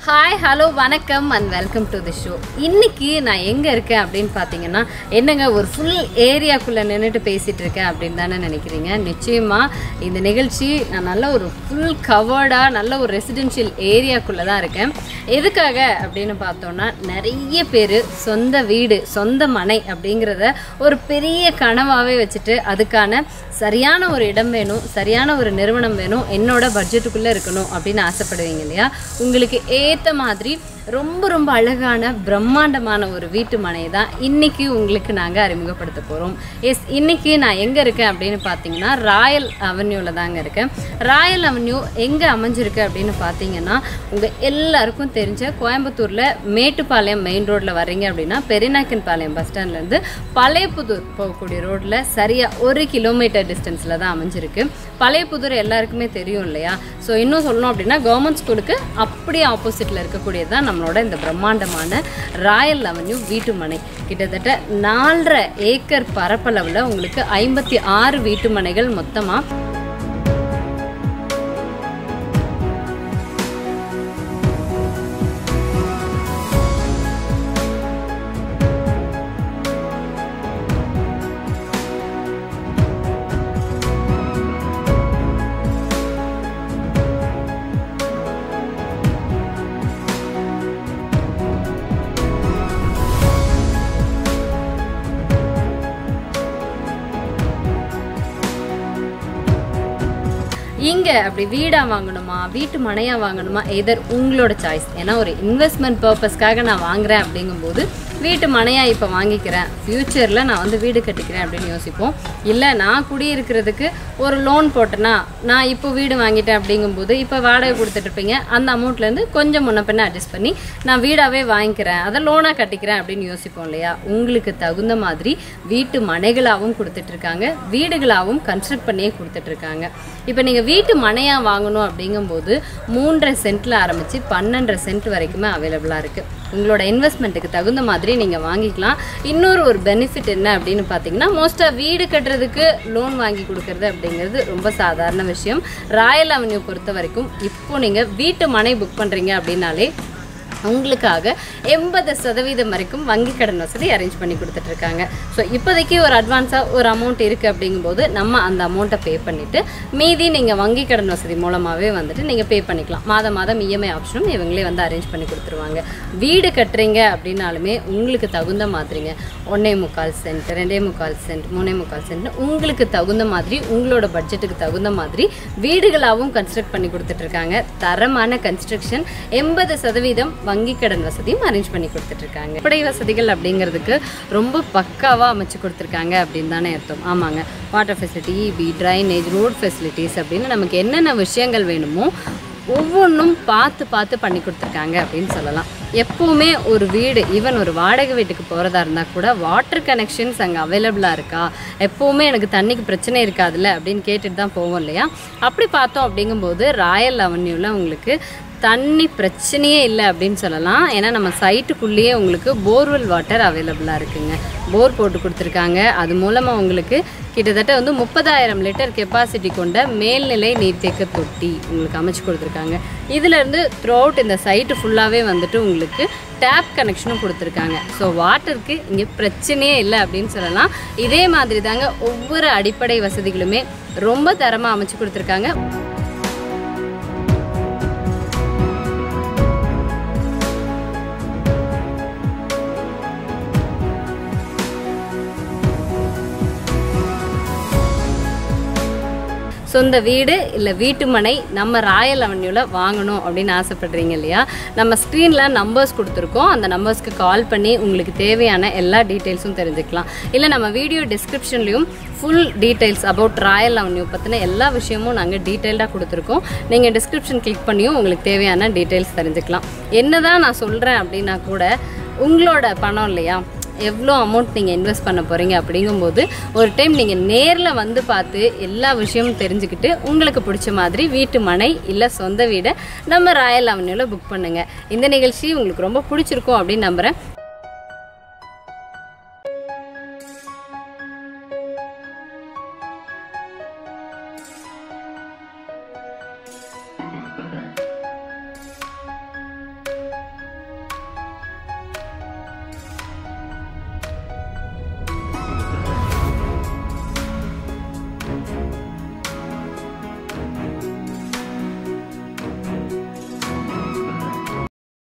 hi hello வணக்கம் and welcome to the show இன்னைக்கு நான் எங்கே இருக்கேன் அப்படின்னு பார்த்தீங்கன்னா என்னங்க ஒரு ஃபுல் ஏரியாக்குள்ளே நின்றுட்டு பேசிகிட்டு இருக்கேன் அப்படின்னு தானே நினைக்கிறீங்க நிச்சயமாக இந்த நிகழ்ச்சி நான் நல்ல ஒரு ஃபுல் கவர்டாக நல்ல ஒரு ரெசிடென்ஷியல் ஏரியாக்குள்ளே தான் இருக்கேன் எதுக்காக அப்படின்னு பார்த்தோன்னா நிறைய பேர் சொந்த வீடு சொந்த மனை அப்படிங்கிறத ஒரு பெரிய கனவாகவே வச்சுட்டு அதுக்கான சரியான ஒரு இடம் வேணும் சரியான ஒரு நிறுவனம் வேணும் என்னோட பட்ஜெட்டுக்குள்ளே இருக்கணும் அப்படின்னு ஆசைப்படுவீங்க இல்லையா உங்களுக்கு ஏற்ற மாதிரி ரொம்ப ரொம்ப அழகான பிரம்மாண்டமான ஒரு வீட்டு மனையை தான் இன்னைக்கு உங்களுக்கு நாங்கள் அறிமுகப்படுத்த போகிறோம் எஸ் இன்னைக்கு நான் எங்கே இருக்கேன் அப்படின்னு பார்த்தீங்கன்னா ராயல் அவென்யூவில் தாங்க இருக்கேன் ராயல் அவென்யூ எங்கே அமைஞ்சிருக்கு அப்படின்னு பார்த்தீங்கன்னா உங்கள் எல்லாருக்கும் தெரிஞ்ச கோயம்புத்தூரில் மேட்டுப்பாளையம் மெயின் ரோட்டில் வர்றீங்க அப்படின்னா பெரியநாயக்கன் பாளையம் பஸ் ஸ்டாண்ட்லேருந்து பழையபுதூர் போகக்கூடிய ரோட்டில் சரியாக ஒரு கிலோமீட்டர் டிஸ்டன்ஸில் தான் அமைஞ்சிருக்கு பழையபுதூர் எல்லாருக்குமே தெரியும் இல்லையா ஸோ இன்னும் சொல்லணும் அப்படின்னா கவர்மெண்ட் ஸ்கூலுக்கு அப்படியே ஆப்போசிட்டில் இருக்கக்கூடியது தான் நம்மளோட இந்த பிரம்மாண்டமான ராயல் அவென்யூ வீட்டு மனை கிட்டத்தட்ட நாலரை ஏக்கர் பரப்பளவில் உங்களுக்கு ஐம்பத்தி ஆறு வீட்டு மனைகள் மொத்தமாக இங்க அப்படி வீடா வாங்கணுமா வீட்டு மனையா வாங்கணுமா எதர் உங்களோட சாய்ஸ் ஏன்னா ஒரு இன்வெஸ்ட்மெண்ட் பர்பஸ்க்காக நான் வாங்குறேன் அப்படிங்கும்போது வீட்டு மனையா இப்போ வாங்கிக்கிறேன் ஃப்யூச்சரில் நான் வந்து வீடு கட்டிக்கிறேன் அப்படின்னு யோசிப்போம் இல்லை நான் குடியிருக்கிறதுக்கு ஒரு லோன் போட்டேன்னா நான் இப்போ வீடு வாங்கிட்டேன் அப்படிங்கும்போது இப்போ வாடகை கொடுத்துட்ருப்பீங்க அந்த அமௌண்ட்லேருந்து கொஞ்சம் முன்ன பின்ன அட்ஜஸ்ட் பண்ணி நான் வீடாகவே வாங்கிக்கிறேன் அதை லோனாக கட்டிக்கிறேன் அப்படின்னு யோசிப்போம் இல்லையா உங்களுக்கு தகுந்த மாதிரி வீட்டு மனைகளாகவும் கொடுத்துட்ருக்காங்க வீடுகளாகவும் கன்ஸ்ட்ரக்ட் பண்ணியே கொடுத்துட்ருக்காங்க இப்போ நீங்கள் வீட்டு மனையாக வாங்கணும் அப்படிங்கும்போது மூன்றரை சென்ட்டில் ஆரம்பித்து பன்னெண்டரை சென்ட் வரைக்குமே அவைலபிளாக இருக்குது உங்களோட இன்வெஸ்ட்மெண்ட்டுக்கு தகுந்த மாதிரி நீங்கள் வாங்கிக்கலாம் இன்னொரு ஒரு பெனிஃபிட் என்ன அப்படின்னு பார்த்தீங்கன்னா மோஸ்ட்டாக வீடு கட்டுறதுக்கு லோன் வாங்கி கொடுக்கறது அப்படிங்கிறது ரொம்ப சாதாரண விஷயம் ராயல் அவென்யூ பொறுத்த வரைக்கும் இப்போ நீங்கள் வீட்டு மனை புக் பண்ணுறீங்க அப்படின்னாலே உங்களுக்காக எண்பது சதவீதம் வரைக்கும் வங்கி கடன் வசதி அரேஞ்ச் பண்ணி கொடுத்துட்ருக்காங்க ஸோ இப்போதைக்கு ஒரு அட்வான்ஸாக ஒரு அமௌண்ட் இருக்குது அப்படிங்கும்போது நம்ம அந்த அமௌண்ட்டை பே பண்ணிவிட்டு மீதி நீங்கள் வங்கி கடன் வசதி மூலமாகவே வந்துட்டு நீங்கள் பே பண்ணிக்கலாம் மாதம் மாதம் இஎம்ஐ ஆப்ஷனும் இவங்களே வந்து அரேஞ்ச் பண்ணி கொடுத்துருவாங்க வீடு கட்டுறீங்க அப்படின்னாலுமே உங்களுக்கு தகுந்த மாதிரிங்க ஒன்றே முக்கால் சென்ட் ரெண்டே முக்கால் சென்ட் மூணே முக்கால் சென்ட் உங்களுக்கு தகுந்த மாதிரி உங்களோட பட்ஜெட்டுக்கு தகுந்த மாதிரி வீடுகளாகவும் கன்ஸ்ட்ரக்ட் பண்ணி கொடுத்துட்ருக்காங்க தரமான கன்ஸ்ட்ரக்ஷன் எண்பது சதவீதம் வங்கி கடன் வசதியும் அரேஞ்ச் பண்ணி கொடுத்துட்ருக்காங்க அடிப்படை வசதிகள் அப்படிங்கிறதுக்கு ரொம்ப பக்காவாக அமைச்சு கொடுத்துருக்காங்க அப்படின்னு தானே அர்த்தம் ஆமாங்க water facility EB drainage road facilities அப்படின்னு நமக்கு என்னென்ன விஷயங்கள் வேணுமோ ஒவ்வொன்றும் பார்த்து பார்த்து பண்ணி கொடுத்துருக்காங்க அப்படின்னு சொல்லலாம் எப்போவுமே ஒரு வீடு ஈவன் ஒரு வாடகை வீட்டுக்கு போகிறதா இருந்தால் கூட வாட்டர் கனெக்ஷன்ஸ் அங்கே அவைலபிளாக இருக்கா எப்போவுமே எனக்கு தண்ணிக்கு பிரச்சனை இருக்காதுல்ல அப்படின்னு கேட்டுட்டு தான் போவோம் இல்லையா அப்படி பார்த்தோம் அப்படிங்கும்போது ராயல் அவென்யூவில் உங்களுக்கு தண்ணி பிரச்சனையே இல்லை அப்படின்னு சொல்லலாம் ஏன்னா நம்ம சைட்டுக்குள்ளேயே உங்களுக்கு போர்வெல் வாட்டர் அவைலபிளாக இருக்குங்க போர் போட்டு கொடுத்துருக்காங்க அது மூலமாக உங்களுக்கு கிட்டத்தட்ட வந்து முப்பதாயிரம் லிட்டர் கெப்பாசிட்டி கொண்ட மேல்நிலை நீர்த்தேக்க தொட்டி உங்களுக்கு அமைச்சு கொடுத்துருக்காங்க இதிலேருந்து த்ரூ அவுட் இந்த சைட்டு ஃபுல்லாகவே வந்துட்டு உங்களுக்கு டேப் கனெக்ஷனும் கொடுத்துருக்காங்க ஸோ வாட்டருக்கு இங்கே பிரச்சனையே இல்லை அப்படின்னு சொல்லலாம் இதே மாதிரி தாங்க ஒவ்வொரு அடிப்படை வசதிகளுமே ரொம்ப தரமாக அமைச்சு கொடுத்துருக்காங்க சொந்த வீடு இல்லை வீட்டு மனை நம்ம ராயல் அவென்யூவில் வாங்கணும் அப்படின்னு ஆசைப்படுறீங்க இல்லையா நம்ம ஸ்க்ரீனில் நம்பர்ஸ் கொடுத்துருக்கோம் அந்த நம்பர்ஸ்க்கு கால் பண்ணி உங்களுக்கு தேவையான எல்லா டீட்டெயில்ஸும் தெரிஞ்சுக்கலாம் இல்லை நம்ம வீடியோ டிஸ்கிரிப்ஷன்லேயும் full details about Royal Avenue பற்றின எல்லா விஷயமும் நாங்கள் டீட்டெயில்டாக கொடுத்துருக்கோம் நீங்கள் டிஸ்கிரிப்ஷன் கிளிக் பண்ணியும் உங்களுக்கு தேவையான டீட்டெயில்ஸ் தெரிஞ்சுக்கலாம் என்னதான் நான் சொல்கிறேன் அப்படின்னா கூட உங்களோட பணம் இல்லையா எவ்வளோ அமௌண்ட் நீங்கள் இன்வெஸ்ட் பண்ண போகிறீங்க அப்படிங்கும்போது ஒரு டைம் நீங்கள் நேரில் வந்து பார்த்து எல்லா விஷயமும் தெரிஞ்சுக்கிட்டு உங்களுக்கு பிடிச்ச மாதிரி வீட்டு மனை இல்லை சொந்த வீடை நம்ம ராயல் அவென்யூவில் புக் பண்ணுங்கள் இந்த நிகழ்ச்சி உங்களுக்கு ரொம்ப பிடிச்சிருக்கும் அப்படின்னு நம்புகிறேன்